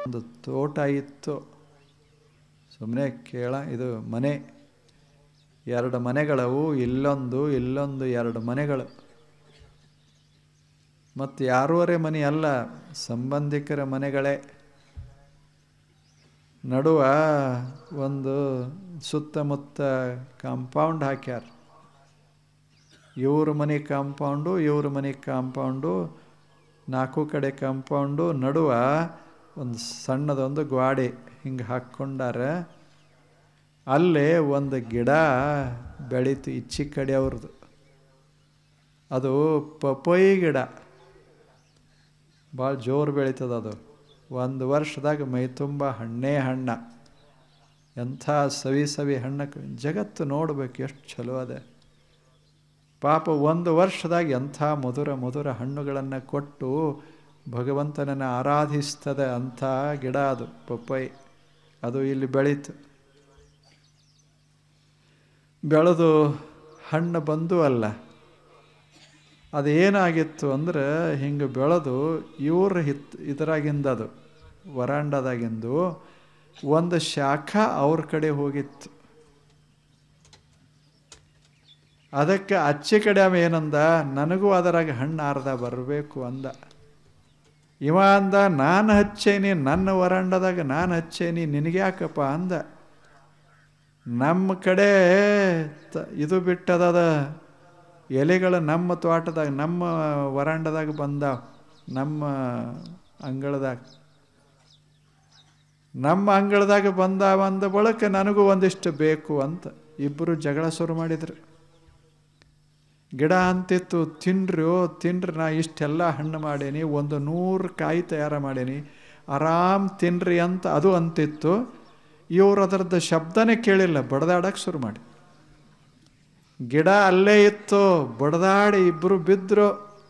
ಒಂದು ತೋಟ ಇತ್ತು ಸುಮ್ಮನೆ ಕೇಳ ಇದು ಮನೆ ಎರಡು ಮನೆಗಳವು ಇಲ್ಲೊಂದು ಇಲ್ಲೊಂದು ಎರಡು ಮನೆಗಳು ಮತ್ತು ಯಾರೂವರೆ ಮನೆ ಅಲ್ಲ ಸಂಬಂಧಿಕರ ಮನೆಗಳೇ ನಡುವ ಒಂದು ಸುತ್ತಮುತ್ತ ಕಾಂಪೌಂಡ್ ಹಾಕ್ಯಾರ ಇವ್ರ ಮನೆ ಕಾಂಪೌಂಡು ಇವ್ರ ಮನೆ ಕಾಂಪೌಂಡು ನಾಲ್ಕು ಕಡೆ ಕಾಂಪೌಂಡು ನಡುವ ಒಂದು ಸಣ್ಣದೊಂದು ಗ್ವಾಡೆ ಹಿಂಗೆ ಹಾಕ್ಕೊಂಡಾರ ಅಲ್ಲೇ ಒಂದು ಗಿಡ ಬೆಳೀತು ಇಚ್ಚಿ ಕಡೆ ಅವ್ರದ್ದು ಅದು ಪಪಯಿ ಗಿಡ ಭಾಳ ಜೋರು ಬೆಳೀತದೆ ಅದು ಒಂದು ವರ್ಷದಾಗ ಮೈ ತುಂಬ ಹಣ್ಣೇ ಹಣ್ಣ ಎಂಥ ಸವಿ ಸವಿ ಹಣ್ಣ ಜಗತ್ತು ನೋಡ್ಬೇಕು ಎಷ್ಟು ಚಲೋ ಅದ ಪಾಪ ಒಂದು ವರ್ಷದಾಗ ಎಂಥ ಮಧುರ ಮಧುರ ಹಣ್ಣುಗಳನ್ನು ಕೊಟ್ಟು ಭಗವಂತನನ್ನು ಆರಾಧಿಸ್ತದೆ ಅಂಥ ಗಿಡ ಅದು ಪಪ್ಪೈ ಅದು ಇಲ್ಲಿ ಬೆಳೀತು ಬೆಳೆದು ಹಣ್ಣು ಬಂದು ಅಲ್ಲ ಅದು ಏನಾಗಿತ್ತು ಅಂದ್ರೆ ಹಿಂಗೆ ಬೆಳೆದು ಇವ್ರ ಹಿತ್ ಇದರಾಗಿಂದ ಅದು ವರಾಂಡದಾಗಿಂದು ಒಂದು ಶಾಖ ಅವ್ರ ಕಡೆ ಹೋಗಿತ್ತು ಅದಕ್ಕೆ ಅಚ್ಚೆ ಕಡೆ ಅವ ಏನಂದ ನನಗೂ ಅದರಾಗ ಹಣ್ಣು ಅರ್ಧ ಬರಬೇಕು ಅಂದ ಇವ ಅಂದ ನಾನು ಹಚ್ಚೇನಿ ನನ್ನ ವರಾಂಡದಾಗ ನಾನು ಹಚ್ಚೇನಿ ನಿನಗ್ಯಾಕಪ್ಪ ಅಂದ ನಮ್ಮ ಕಡೆ ತ ಇದು ಬಿಟ್ಟದ ಎಲೆಗಳು ನಮ್ಮ ತೋಟದಾಗ ನಮ್ಮ ವರಾಂಡದಾಗ ಬಂದಾವ ನಮ್ಮ ಅಂಗಳದಾಗ ನಮ್ಮ ಅಂಗಳದಾಗ ಬಂದಾವ ಅಂದ ಬಳಿಕ ನನಗೂ ಒಂದಿಷ್ಟು ಬೇಕು ಅಂತ ಇಬ್ಬರು ಜಗಳ ಶುರು ಮಾಡಿದ್ರು ಗಿಡ ಅಂತಿತ್ತು ತಿನ್ರಿ ಓ ತಿನ್ರಿ ನಾ ಇಷ್ಟೆಲ್ಲ ಹಣ್ಣು ಮಾಡೀನಿ ಒಂದು ನೂರು ಕಾಯಿ ತಯಾರು ಮಾಡೀನಿ ಆರಾಮ್ ತಿನ್ರಿ ಅಂತ ಅದು ಅಂತಿತ್ತು ಇವರು ಅದರದ್ದು ಶಬ್ದನೇ ಕೇಳಿಲ್ಲ ಬಡದಾಡಕ್ಕೆ ಶುರು ಮಾಡಿ ಗಿಡ ಅಲ್ಲೇ ಇತ್ತು ಬಡದಾಡಿ ಇಬ್ಬರು ಬಿದ್ದರು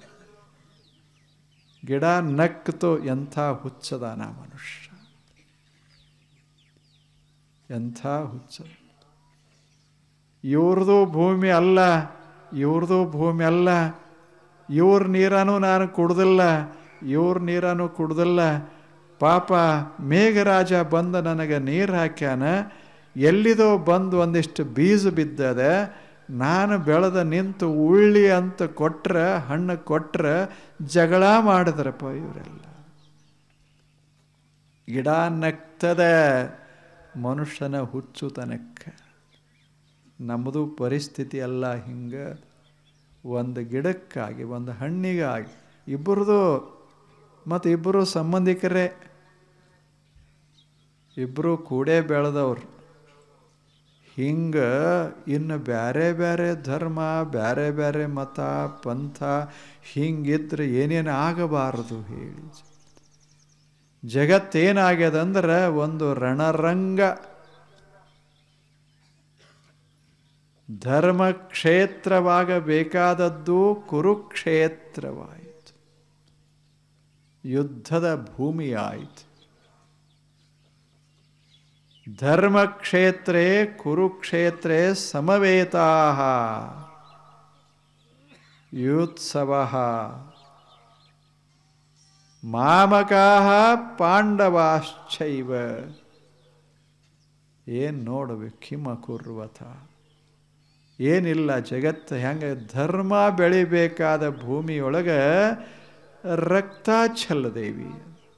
ಗಿಡ ನಕ್ಕಿತು ಎಂಥ ಹುಚ್ಚದಾನ ಮನುಷ್ಯ ಎಂಥ ಹುಚ್ಚ ಇವ್ರದು ಭೂಮಿ ಅಲ್ಲ ಇವ್ರದು ಭೂಮಿ ಅಲ್ಲ ಇವ್ರ ನೀರನ್ನು ನಾನು ಕುಡ್ದಿಲ್ಲ ಇವ್ರ ನೀರನ್ನು ಕುಡ್ದಿಲ್ಲ ಪಾಪ ಮೇಘರಾಜ ಬಂದು ನನಗೆ ನೀರು ಹಾಕ್ಯಾನ ಎಲ್ಲಿದೋ ಬಂದು ಒಂದಿಷ್ಟು ಬೀಜ ಬಿದ್ದದೆ ನಾನು ಬೆಳೆದ ನಿಂತು ಉಳ್ಳಿ ಅಂತ ಕೊಟ್ರೆ ಹಣ್ಣು ಕೊಟ್ರೆ ಜಗಳ ಮಾಡಿದ್ರಪ್ಪ ಇವರೆಲ್ಲ ಗಿಡ ನಗ್ತದೆ ಮನುಷ್ಯನ ಹುಚ್ಚುತನಕ್ಕೆ ನಮ್ಮದು ಪರಿಸ್ಥಿತಿ ಅಲ್ಲ ಹಿಂಗೆ ಒಂದು ಗಿಡಕ್ಕಾಗಿ ಒಂದು ಹಣ್ಣಿಗಾಗಿ ಇಬ್ಬರದು ಮತ್ತು ಇಬ್ಬರು ಸಂಬಂಧಿಕರೇ ಇಬ್ಬರು ಕೂಡೇ ಬೆಳೆದವ್ರು ಹಿಂಗೆ ಇನ್ನು ಬೇರೆ ಬೇರೆ ಧರ್ಮ ಬೇರೆ ಬೇರೆ ಮತ ಪಂಥ ಹಿಂಗಿದ್ರೆ ಏನೇನು ಆಗಬಾರದು ಹೇಳಿ ಜಗತ್ತೇನಾಗ್ಯದಂದ್ರೆ ಒಂದು ರಣರಂಗ ಧರ್ಮಕ್ಷೇತ್ರವಾಗಬೇಕಾದದ್ದು ಕುರುಕ್ಷೇತ್ರವಾಯಿತು ಯುದ್ಧದ ಭೂಮಿಯಾಯಿತು ಧರ್ಮಕ್ಷೇತ್ರೇ ಕುರುಕ್ಷೇತ್ರೇ ಸಮವೇತಾ ಯುತ್ಸವ ಮಾಮಕಾ ಪಾಂಡವಾಶ್ಚೈವ ಏನು ನೋಡಬೇಕು ಕಿಮ ಕುರ್ವತ ಏನಿಲ್ಲ ಜಗತ್ತು ಹೆಂಗೆ ಧರ್ಮ ಬೆಳಿಬೇಕಾದ ಭೂಮಿಯೊಳಗೆ ರಕ್ತ ಚೆಲ್ಲದೇವಿ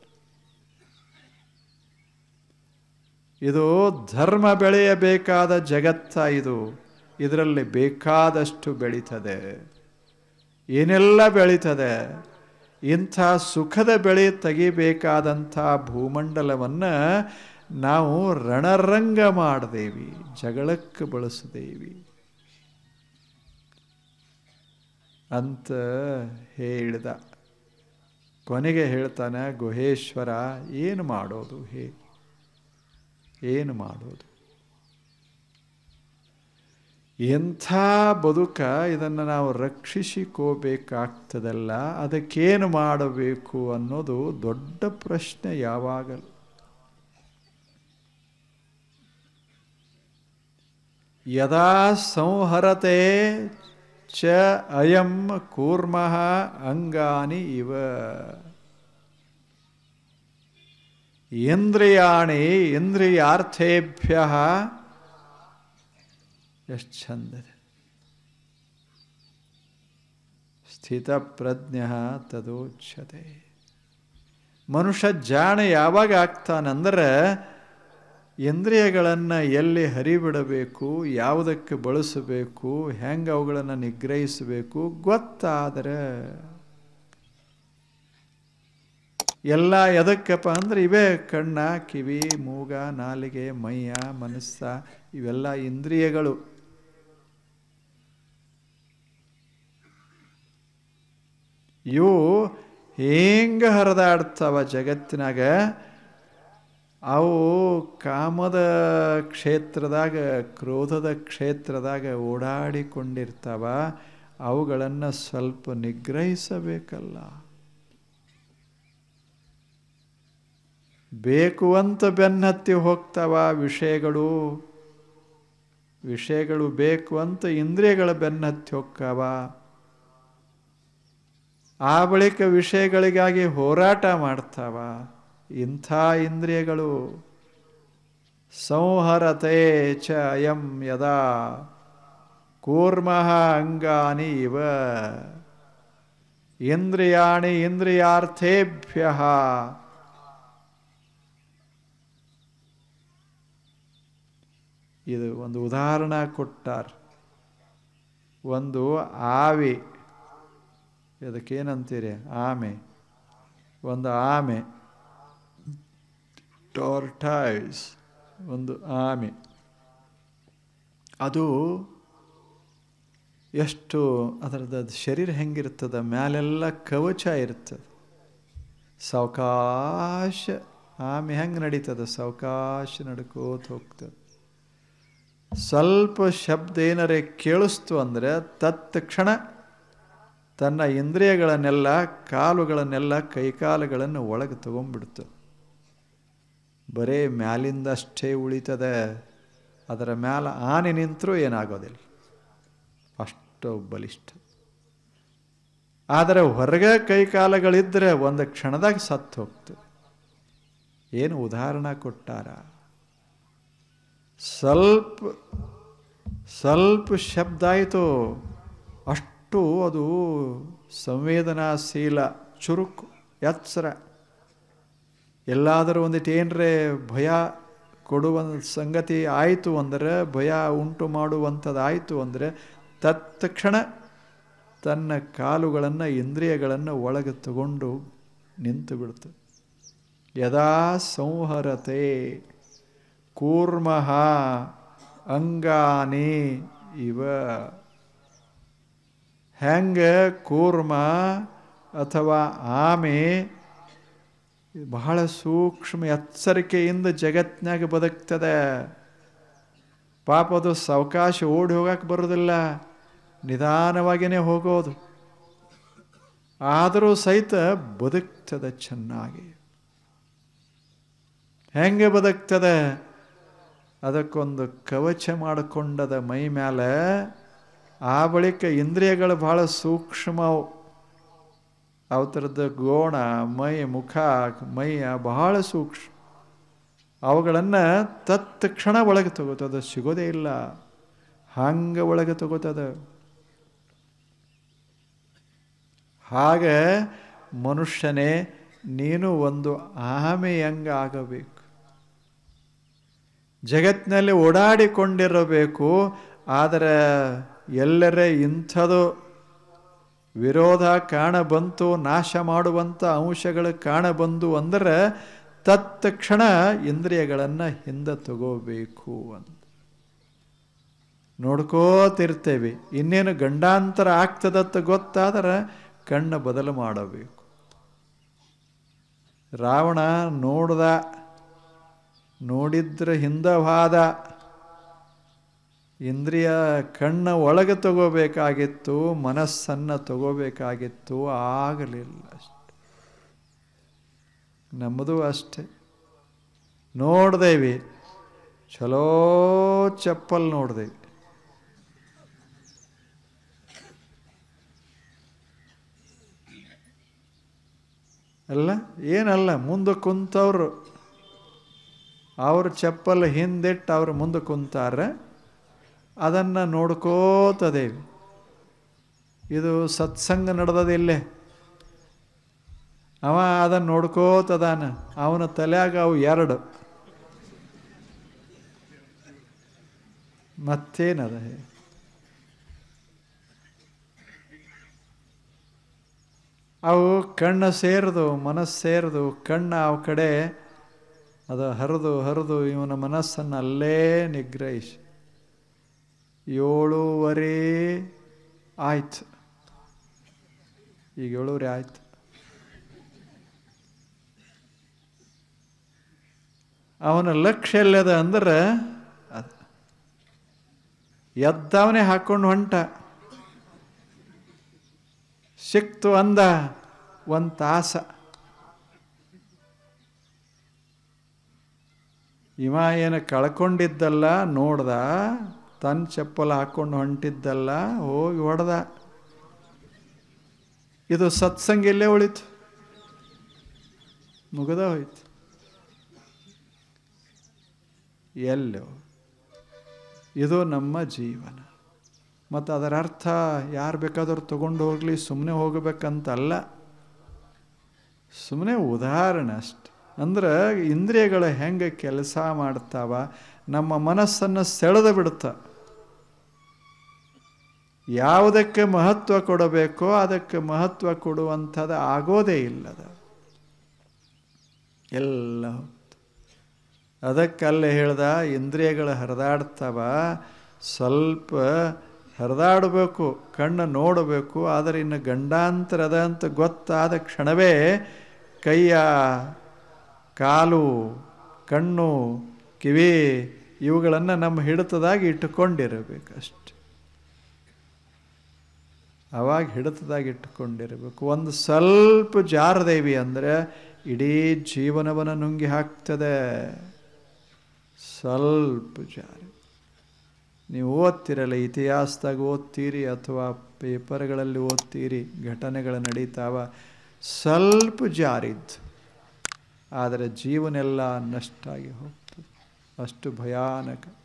ಇದು ಧರ್ಮ ಬೆಳೆಯಬೇಕಾದ ಜಗತ್ತ ಇದು ಇದರಲ್ಲಿ ಬೇಕಾದಷ್ಟು ಬೆಳೀತದೆ ಏನೆಲ್ಲ ಬೆಳೀತದೆ ಇಂಥ ಸುಖದ ಬೆಳೆ ತೆಗಿಬೇಕಾದಂಥ ಭೂಮಂಡಲವನ್ನು ನಾವು ರಣರಂಗ ಮಾಡದೇವಿ ಜಗಳಕ್ಕೆ ಬಳಸದೇವಿ ಅಂತ ಹೇಳಿದ ಕೊನೆಗೆ ಹೇಳ್ತಾನೆ ಗುಹೇಶ್ವರ ಏನು ಮಾಡೋದು ಹೇ ಏನು ಮಾಡೋದು ಎಂಥ ಬದುಕ ಇದನ್ನು ನಾವು ರಕ್ಷಿಸಿಕೋಬೇಕಾಗ್ತದಲ್ಲ ಅದಕ್ಕೇನು ಮಾಡಬೇಕು ಅನ್ನೋದು ದೊಡ್ಡ ಪ್ರಶ್ನೆ ಯಾವಾಗಲೂ ಯದಾ ಸಂಹರತೆ ಚ ಅಯಂ ಕೂರ್ಮಃ ಅಂಗಾನಿ ಇವ ಇಂದ್ರಿಯಾಣಿ ಇಂದ್ರಿಯಾರ್ಥೇಭ್ಯ ಎಷ್ಟು ಚಂದಿದೆ ಸ್ಥಿತಪ್ರಜ್ಞ ತದೋಚ್ಯತೆ ಮನುಷ್ಯ ಜಾಣ ಯಾವಾಗ ಆಗ್ತಾನಂದ್ರೆ ಇಂದ್ರಿಯಗಳನ್ನು ಎಲ್ಲಿ ಹರಿಬಿಡಬೇಕು ಯಾವುದಕ್ಕೆ ಬಳಸಬೇಕು ಹೆಂಗೆ ಅವುಗಳನ್ನು ನಿಗ್ರಹಿಸಬೇಕು ಗೊತ್ತಾದರೆ ಎಲ್ಲ ಎದಕ್ಕಪ್ಪ ಅಂದ್ರೆ ಇವೇ ಕಣ್ಣ ಕಿವಿ ಮೂಗ ನಾಲಿಗೆ ಮೈಯ ಮನಸ್ಸ ಇವೆಲ್ಲ ಇಂದ್ರಿಯಗಳು ಇವು ಹೆಂಗೆ ಹರಿದಾಡ್ತಾವ ಜಗತ್ತಿನಾಗ ಅವು ಕಾಮದ ಕ್ಷೇತ್ರದಾಗ ಕ್ರೋಧದ ಕ್ಷೇತ್ರದಾಗ ಓಡಾಡಿಕೊಂಡಿರ್ತಾವ ಅವುಗಳನ್ನು ಸ್ವಲ್ಪ ನಿಗ್ರಹಿಸಬೇಕಲ್ಲ ಬೇಕು ಅಂತ ಬೆನ್ನತ್ತಿ ಹೋಗ್ತಾವ ವಿಷಯಗಳು ವಿಷಯಗಳು ಬೇಕು ಅಂತ ಇಂದ್ರಿಯಗಳ ಬೆನ್ನತ್ತಿ ಹೋಗ್ತಾವ ಆ ಬಳಿಕ ವಿಷಯಗಳಿಗಾಗಿ ಹೋರಾಟ ಮಾಡ್ತಾವ ಇಂಥ ಇಂದ್ರಿಯಗಳು ಸಂಹರತೆ ಚ ಅಯಂ ಯದಾ ಕೂರ್ಮಃ ಅಂಗಾನಿ ಇವ ಇಂದ್ರಿಯಾಣಿ ಇಂದ್ರಿಯಾರ್ಥೇಭ್ಯ ಇದು ಒಂದು ಉದಾಹರಣೆ ಕೊಟ್ಟಾರ ಒಂದು ಆವಿ ಇದಕ್ಕೇನಂತೀರಿ ಆಮೆ ಒಂದು ಆಮೆ ಟಾರ್ಟೈಸ್ ಒಂದು ಆಮೆ ಅದು ಎಷ್ಟು ಅದರದ್ದು ಶರೀರ ಹೆಂಗಿರ್ತದ ಮ್ಯಾಲೆಲ್ಲ ಕವಚ ಇರ್ತದೆ ಸಾವಕಾಶ ಆಮೆ ಹೆಂಗೆ ನಡೀತದೆ ಸಾವಕಾಶ ನಡ್ಕೋತ ಹೋಗ್ತದೆ ಸ್ವಲ್ಪ ಶಬ್ದ ಏನಾರೇ ಕೇಳಿಸ್ತು ಅಂದರೆ ತತ್ಕ್ಷಣ ತನ್ನ ಇಂದ್ರಿಯಗಳನ್ನೆಲ್ಲ ಕಾಲುಗಳನ್ನೆಲ್ಲ ಕೈಕಾಲುಗಳನ್ನು ಒಳಗೆ ತಗೊಂಡ್ಬಿಡ್ತು ಬರೇ ಮ್ಯಾಲಿಂದಷ್ಟೇ ಉಳಿತದೆ ಅದರ ಮ್ಯಾಲ ಆನೆ ನಿಂತರೂ ಏನಾಗೋದಿಲ್ಲ ಅಷ್ಟು ಬಲಿಷ್ಠ ಆದರೆ ಹೊರಗೆ ಕೈಕಾಲುಗಳಿದ್ದರೆ ಒಂದು ಕ್ಷಣದಾಗ ಸತ್ತು ಹೋಗ್ತದೆ ಏನು ಉದಾಹರಣೆ ಕೊಟ್ಟಾರ ಸ್ವಲ್ಪ ಸ್ವಲ್ಪ ಶಬ್ದ ಆಯಿತು ಅಷ್ಟು ಅದು ಸಂವೇದನಾಶೀಲ ಚುರುಕು ಎಚ್ಚರ ಎಲ್ಲಾದರೂ ಒಂದಿಟ್ಟು ಏನರೇ ಭಯ ಕೊಡುವ ಸಂಗತಿ ಆಯಿತು ಅಂದರೆ ಭಯ ಉಂಟು ಮಾಡುವಂಥದ್ದಾಯಿತು ಅಂದರೆ ತತ್ಕ್ಷಣ ತನ್ನ ಕಾಲುಗಳನ್ನು ಇಂದ್ರಿಯಗಳನ್ನು ಒಳಗೆ ತಗೊಂಡು ನಿಂತು ಬಿಡ್ತು ಯದಾ ಸಂಹರತೆ ಕೂರ್ಮಃ ಅಂಗಾನಿ ಇವ ಹೆಂಗೆ ಕೂರ್ಮ ಅಥವಾ ಆಮೆ ಬಹಳ ಸೂಕ್ಷ್ಮ ಎಚ್ಚರಿಕೆಯಿಂದ ಜಗತ್ತಿನಾಗ ಬದುಕ್ತದೆ ಪಾಪ ಅದು ಸಾವಕಾಶ ಓಡಿ ಹೋಗಕ್ಕೆ ಬರೋದಿಲ್ಲ ನಿಧಾನವಾಗಿಯೇ ಹೋಗೋದು ಆದರೂ ಸಹಿತ ಬದುಕ್ತದೆ ಚೆನ್ನಾಗಿ ಹೆಂಗೆ ಬದುಕ್ತದೆ ಅದಕ್ಕೊಂದು ಕವಚ ಮಾಡಿಕೊಂಡದ ಮೈ ಮೇಲೆ ಆ ಬಳಿಕ ಇಂದ್ರಿಯಗಳು ಬಹಳ ಸೂಕ್ಷ್ಮವು ಅವತರದ ಗೋಣ ಮೈ ಮುಖ ಮೈಯ ಬಹಳ ಸೂಕ್ಷ್ಮ ಅವುಗಳನ್ನು ತತ್ಕ್ಷಣ ಒಳಗೆ ತಗೋತದ ಸಿಗೋದೇ ಇಲ್ಲ ಹಂಗೆ ಒಳಗೆ ತಗೋತದ ಹಾಗೆ ಮನುಷ್ಯನೇ ನೀನು ಒಂದು ಆಮೆಯಂಗ ಆಗಬೇಕು ಜಗತ್ತಿನಲ್ಲಿ ಓಡಾಡಿಕೊಂಡಿರಬೇಕು ಆದರೆ ಎಲ್ಲರೇ ಇಂಥದು ವಿರೋಧ ಕಾಣಬಂತು ನಾಶ ಮಾಡುವಂಥ ಅಂಶಗಳು ಕಾಣಬಂದು ಅಂದರೆ ತತ್ಕ್ಷಣ ಇಂದ್ರಿಯಗಳನ್ನು ಹಿಂದೆ ತಗೋಬೇಕು ಅಂತ ನೋಡ್ಕೋತಿರ್ತೇವೆ ಇನ್ನೇನು ಗಂಡಾಂತರ ಆಗ್ತದತ್ತ ಗೊತ್ತಾದರೆ ಕಣ್ಣು ಬದಲು ಮಾಡಬೇಕು ರಾವಣ ನೋಡ್ದ ನೋಡಿದ್ರೆ ಹಿಂದವಾದ ಇಂದ್ರಿಯ ಕಣ್ಣ ಒಳಗೆ ತಗೋಬೇಕಾಗಿತ್ತು ಮನಸ್ಸನ್ನು ತಗೋಬೇಕಾಗಿತ್ತು ಆಗಲಿಲ್ಲ ಅಷ್ಟೆ ನಮ್ಮದು ಅಷ್ಟೆ ನೋಡ್ದೇವಿ ಚಲೋ ಚಪ್ಪಲ್ ನೋಡ್ದೇವಿ ಅಲ್ಲ ಏನಲ್ಲ ಮುಂದೆ ಕುಂತವ್ರು ಅವ್ರ ಚಪ್ಪಲ್ ಹಿಂದಿಟ್ಟು ಅವ್ರ ಮುಂದೆ ಕುಂತಾರೆ ಅದನ್ನು ನೋಡ್ಕೋತದೇವಿ ಇದು ಸತ್ಸಂಗ ನಡೆದದ ಇಲ್ಲೇ ಅವ ಅದನ್ನು ನೋಡ್ಕೋತದಾನ ಅವನ ತಲೆಯಾಗ ಅವು ಎರಡು ಮತ್ತೇನದ ಅವು ಕಣ್ಣು ಸೇರಿದು ಮನಸ್ಸು ಸೇರಿದು ಕಣ್ಣು ಅವ ಕಡೆ ಅದು ಹರಿದು ಹರಿದು ಇವನ ಮನಸ್ಸನ್ನು ಅಲ್ಲೇ ನಿಗ್ರಹಿಸಿ ಏಳೂವರೆ ಆಯ್ತು ಈಗ ಏಳೂವರೆ ಆಯ್ತು ಅವನ ಲಕ್ಷ್ಯ ಎಲ್ಲದ ಅಂದ್ರೆ ಅದು ಎದ್ದವನೇ ಹಾಕೊಂಡು ಹೊಂಟ ಸಿಕ್ತು ಅಂದ ಒಂದು ತಾಸ ಇವ ಏನು ಕಳ್ಕೊಂಡಿದ್ದಲ್ಲ ನೋಡ್ದ ತನ್ನ ಚಪ್ಪಲ್ ಹಾಕೊಂಡು ಹೊಂಟಿದ್ದಲ್ಲ ಹೋಗಿ ಹೊಡೆದ ಇದು ಸತ್ಸಂಗ ಇಲ್ಲೇ ಉಳಿತು ಮುಗದ ಹೋಯ್ತು ಎಲ್ಲೋ ಇದು ನಮ್ಮ ಜೀವನ ಮತ್ತು ಅದರ ಅರ್ಥ ಯಾರು ಬೇಕಾದರೂ ತಗೊಂಡು ಹೋಗಲಿ ಸುಮ್ಮನೆ ಹೋಗಬೇಕಂತಲ್ಲ ಸುಮ್ಮನೆ ಉದಾಹರಣೆ ಅಷ್ಟೆ ಅಂದ್ರೆ ಇಂದ್ರಿಯಗಳು ಹೆಂಗೆ ಕೆಲಸ ಮಾಡ್ತಾವ ನಮ್ಮ ಮನಸ್ಸನ್ನು ಸೆಳೆದು ಬಿಡುತ್ತ ಯಾವುದಕ್ಕೆ ಮಹತ್ವ ಕೊಡಬೇಕೋ ಅದಕ್ಕೆ ಮಹತ್ವ ಕೊಡುವಂಥದ್ದು ಆಗೋದೇ ಇಲ್ಲದ ಎಲ್ಲ ಅದಕ್ಕಲ್ಲೇ ಹೇಳ್ದ ಇಂದ್ರಿಯಗಳು ಹರಿದಾಡ್ತಾವ ಸ್ವಲ್ಪ ಹರಿದಾಡಬೇಕು ಕಣ್ಣು ನೋಡಬೇಕು ಆದರೆ ಇನ್ನು ಗಂಡಾಂತರದ ಅಂತ ಗೊತ್ತಾದ ಕ್ಷಣವೇ ಕೈಯ ಕಾಲು ಕಣ್ಣು ಕಿವಿ ಇವುಗಳನ್ನು ನಮ್ಮ ಹಿಡಿತದಾಗಿ ಇಟ್ಟುಕೊಂಡಿರಬೇಕಷ್ಟೆ ಅವಾಗ ಹಿಡಿತದಾಗಿ ಇಟ್ಟುಕೊಂಡಿರಬೇಕು ಒಂದು ಸ್ವಲ್ಪ ಜಾರದೇವಿ ಅಂದರೆ ಇಡೀ ಜೀವನವನ್ನು ನುಂಗಿ ಹಾಕ್ತದೆ ಸ್ವಲ್ಪ ಜಾರಿ ನೀವು ಓದ್ತಿರಲ್ಲ ಇತಿಹಾಸದಾಗ ಓದ್ತೀರಿ ಅಥವಾ ಪೇಪರ್ಗಳಲ್ಲಿ ಓದ್ತೀರಿ ಘಟನೆಗಳು ನಡೀತಾವ ಸ್ವಲ್ಪ ಜಾರಿದ್ದು ಆದರೆ ಜೀವನೆಲ್ಲ ನಷ್ಟ ಆಗಿ ಹೋಗ್ತದೆ ಅಷ್ಟು ಭಯಾನಕ